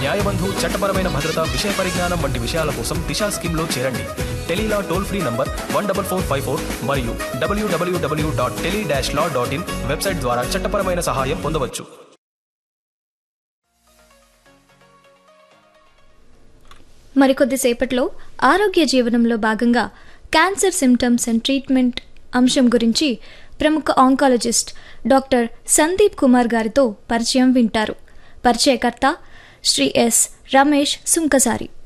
న్యాయబంధు చట్టపరమైన భద్రత విషయ పరిజ్ఞానం వంటి విషయాల కోసం దిశా స్కీమ్లో చేరండి tele law toll free number one double four five four మరియు WWW dot tele dash law dot in website ద్వారా చట్టపరమైన సహాయం పొందవచ్చు మరికొద్దిసేపట్లో ఆరోగ్య జీవనంలో భాగంగా క్యాన్సర్ సిమ్టమ్స్ అండ్ ట్రీట్మెంట్ అంశం గురించి ప్రముఖ ఆంకాలజిస్ట్ డాక్టర్ సందీప్ కుమార్ గారితో పరిచయం వింటారు పరిచయకర్త శ్రీ ఎస్ రమేష్ సుంకసారి